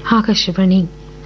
ఆకాశవాణి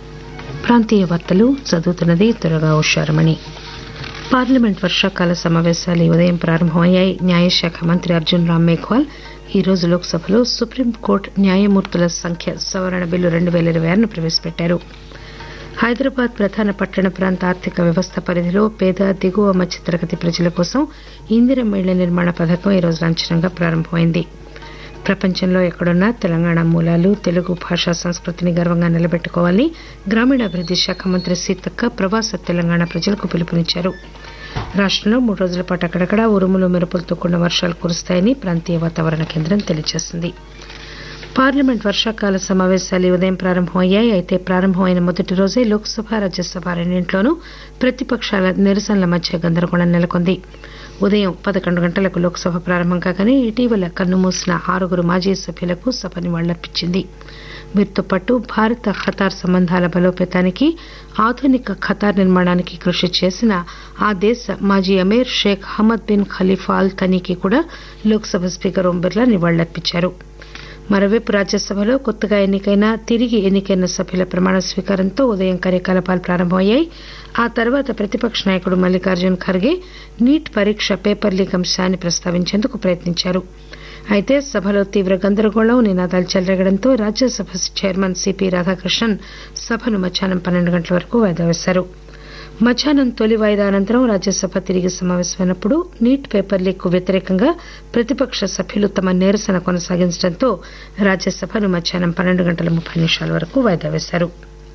ప్రాంతీయ వార్తలు చదువుతున్నది త్వరగా ఉషారమణి పార్లమెంట్ వర్షాకాల సమావేశాలు ఈ ఉదయం ప్రారంభమయ్యాయి న్యాయశాఖ మంత్రి అర్జున్ రామ్ మేఘ్వాల్ ఈ రోజు లోక్సభలో సుప్రీంకోర్టు న్యాయమూర్తుల సంఖ్య సవరణ బిల్లు రెండు పేల ఇరవై ఆరును ప్రవేశపెట్టారు హైదరాబాద్ ప్రధాన పట్టణ ప్రాంత ఆర్థిక వ్యవస్థ పరిధిలో పేద దిగువ మధ్యతరగతి ప్రజల కోసం ఇందిరమ్మ ఇళ్ల నిర్మాణ పథకం ఈరోజు లాంఛనంగా ప్రారంభమైంది ప్రపంచంలో ఎక్కడున్నా తెలంగాణ మూలాలు తెలుగు భాషా సంస్కృతిని గర్వంగా నిలబెట్టుకోవాలని గ్రామీణాభివృద్ది శాఖ మంత్రి సీతక్క ప్రవాస తెలంగాణ ప్రజలకు పిలుపునిచ్చారు రాష్టంలో మూడు రోజుల పాటు అక్కడక్కడా ఉరుములు మెరుపులతో కూడిన వర్షాలు కురుస్తాయని ప్రాంతీయ వాతావరణ కేంద్రం తెలియజేసింది పార్లమెంట్ వర్షాకాల సమావేశాలు ఈ ఉదయం ప్రారంభమయ్యాయి అయితే ప్రారంభమైన మొదటి రోజే లోక్సభ రాజ్యసభ రెండింటిలోనూ ప్రతిపక్షాల నిరసనల మధ్య గందరగోళం నెలకొంది ఉదయం పదకొండు గంటలకు లోక్సభ ప్రారంభం కాగానే ఇటీవల కన్నుమూసిన ఆరుగురు మాజీ సభ్యులకు సభ నివాళులర్పించింది వీరితో పాటు భారత ఖతార్ సంబంధాల బలోపేతానికి ఆధునిక ఖతార్ నిర్మాణానికి కృషి చేసిన ఆ దేశ మాజీ అమీర్ Sheikh Hamad bin Khalifa al థనీకి కూడా లోక్సభ స్పీకర్ ఓం బిర్లా నివాళులర్పించారు మరోవైపు రాజ్యసభలో కొత్తగా ఎన్నికైన తిరిగి ఎన్నికైన సభ్యుల ప్రమాణ స్వీకారంతో ఉదయం కార్యకలాపాలు ప్రారంభమయ్యాయి ఆ తర్వాత ప్రతిపక్ష నాయకుడు మల్లికార్జున్ ఖర్గే నీట్ పరీక్ష పేపర్ లీక్ అంశాన్ని ప్రస్తావించేందుకు ప్రయత్నించారు అయితే సభలో తీవ్ర గందరగోళం నినాదాలు చెలరేగడంతో రాజ్యసభ చైర్మన్ సిపి రాధాకృష్ణన్ సభను మధ్యాహ్నం పన్నెండు గంటల వరకు వాయిదా వేశారు మధ్యాహ్నం తొలి వాయిదా అనంతరం రాజ్యసభ తిరిగి సమావేశమైనప్పుడు నీట్ పేపర్ లీక్ కు వ్యతిరేకంగా ప్రతిపక్ష సభ్యులు తమ నిరసన కొనసాగించడంతో రాజ్యసభను మధ్యాహ్నం పన్నెండు గంటల ముప్పై నిమిషాల వరకు వాయిదా వేశారు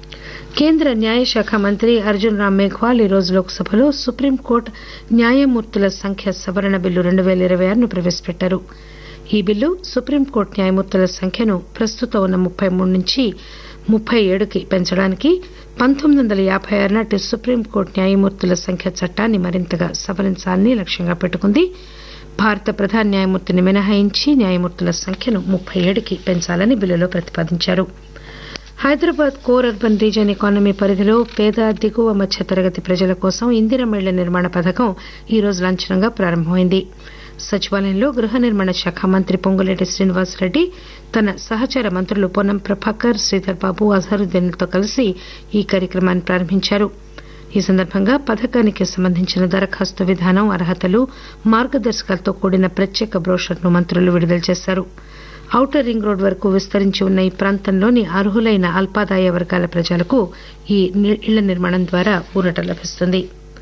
కేంద్ర న్యాయశాఖ మంత్రి అర్జున్ రామ్ మేఘ్వాల్ ఈరోజు లోక్సభలో సుప్రీంకోర్టు న్యాయమూర్తుల సంఖ్య సవరణ బిల్లు రెండు పేల ఇరవై ఆరును ప్రవేశపెట్టారు ఈ బిల్లు సుప్రీంకోర్టు న్యాయమూర్తుల సంఖ్యను ప్రస్తుతం ఉన్న ముప్పై మూడు నుంచి ముప్పై ఏడుకి పెంచడానికి పంతొమ్మిది వందల యాబై ఆరు నాటి సుప్రీంకోర్టు న్యాయమూర్తుల సంఖ్య చట్టాన్ని మరింతగా సవరించాలని లక్ష్యంగా పెట్టుకుంది భారత ప్రధాన న్యాయమూర్తిని మినహాయించి న్యాయమూర్తుల సంఖ్యను ముప్పై ఏడుకి పెంచాలని బిల్లులో ప్రతిపాదించారు Hyderabad core urban region economy పరిధిలో పేద దిగువ మధ్య తరగతి ప్రజల కోసం ఇందిరమ్మ ఇళ్ల నిర్మాణ పథకం ఈ రోజు లాంఛనంగా ప్రారంభమైంది సచివాలయంలో గృహ నిర్మాణ శాఖ మంత్రి పొంగులేటి శ్రీనివాసరెడ్డి తన సహచర మంత్రులు పొన్నం ప్రభాకర్ శ్రీధర్ బాబు అజహరుద్దీన్లతో కలిసి ఈ కార్యక్రమాన్ని ప్రారంభించారు ఈ సందర్భంగా పథకానికి సంబంధించిన దరఖాస్తు విధానం అర్హతలు మార్గదర్శకాలతో కూడిన ప్రత్యేక బ్రోషర్ను మంత్రులు విడుదల చేశారు ఔటర్ రింగ్ రోడ్ వరకు విస్తరించి ఉన్న ఈ ప్రాంతంలోని అర్హులైన అల్పాదాయ వర్గాల ప్రజలకు ఈ ఇళ్ల నిర్మాణం ద్వారా ఊరట లభిస్తుంది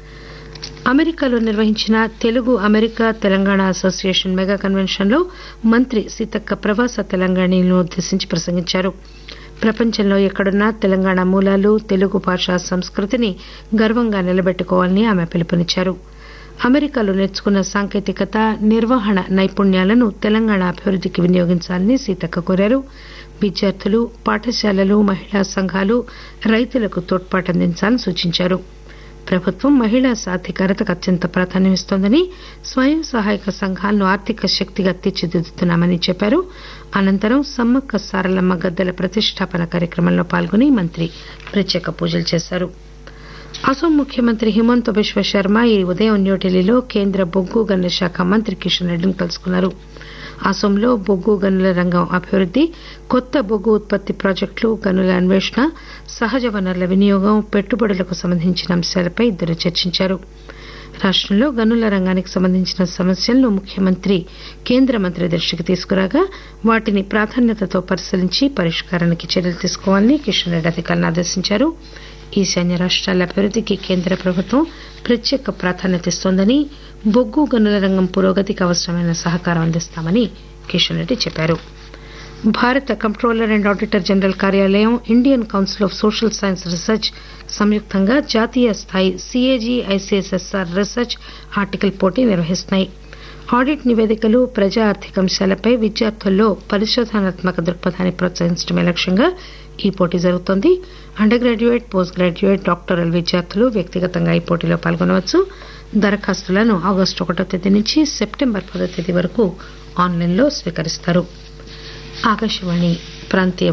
అమెరికాలో నిర్వహించిన Telugu America Telangana association mega convention లో మంత్రి సీతక్క ప్రవాస తెలంగాణను ఉద్దేశించి ప్రసంగించారు ప్రపంచంలో ఎక్కడున్నా తెలంగాణ మూలాలు తెలుగు భాష సంస్కృతిని గర్వంగా నిలబెట్టుకోవాలని ఆమె పిలుపునిచ్చారు అమెరికాలో నేర్చుకున్న సాంకేతికత నిర్వహణ నైపుణ్యాలను తెలంగాణ అభివృద్దికి వినియోగించాలని సీతక్క కోరారు విద్యార్థులు పాఠశాలలు మహిళా సంఘాలు రైతులకు తోడ్పాటు అందించాలని సూచించారు ప్రభుత్వం మహిళా సాధికారతకు అత్యంత ప్రాధాన్యమిస్తోందని స్వయం సహాయక సంఘాలను ఆర్థిక శక్తిగా తీర్చిదిద్దుతున్నామని చెప్పారు అనంతరం సమ్మక్క సారలమ్మ గద్దెల ప్రతిష్టాపన కార్యక్రమంలో పాల్గొని మంత్రి ప్రత్యేక పూజలు చేశారు అసోం ముఖ్యమంత్రి హిమంత బిశ్వ శర్మ ఈ ఉదయం న్యూఢిల్లీలో కేంద్ర బొగ్గు గనుల శాఖ మంత్రి కిషన్ రెడ్డిని కలుసుకున్నారు అసోంలో బొగ్గు గనుల రంగం అభివృద్ది కొత్త బొగ్గు ఉత్పత్తి ప్రాజెక్టులు గనుల అన్వేషణ సహజ వనరుల వినియోగం పెట్టుబడులకు సంబంధించిన అంశాలపై ఇద్దరు చర్చించారు రాష్టంలో గనుల రంగానికి సంబంధించిన సమస్యలను ముఖ్యమంత్రి కేంద్ర మంత్రి దృష్టికి తీసుకురాగా వాటిని ప్రాధాన్యతతో పరిశీలించి పరిష్కారానికి చర్యలు తీసుకోవాలని కిషన్ రెడ్డి అధికారులను ఆదేశించారు ఈశాన్య రాష్ట్రాల అభివృద్దికి కేంద్ర ప్రభుత్వం ప్రత్యేక ప్రాధాన్యత ఇస్తోందని బొగ్గు గనుల రంగం పురోగతికి అవసరమైన సహకారం అందిస్తామని కిషన్ రెడ్డి చెప్పారు భారత కంప్టోలర్ అండ్ ఆడిటర్ జనరల్ కార్యాలయం Indian council of social science research సంయుక్తంగా జాతీయ స్థాయి సిఏజీ ఐసీఎస్ఎస్ఆర్ రీసెర్చ్ ఆర్టికల్ పోటీ నిర్వహిస్తున్నాయి ఆడిట్ నివేదికలు ప్రజా ఆర్థిక అంశాలపై విద్యార్థుల్లో పరిశోధనాత్మక దృక్పథాన్ని ప్రోత్సహించడమే లక్ష్యంగా ఈ పోటీ జరుగుతోంది undergraduate postgraduate doctoral విద్యార్థులు వ్యక్తిగతంగా ఈ పోటీలో పాల్గొనవచ్చు దరఖాస్తులను ఆగస్టు ఒకటో తేదీ నుంచి సెప్టెంబర్ పదో తేదీ వరకు ఆన్లైన్లో స్వీకరిస్తారు ఆకాశవాణి ప్రాంతీయ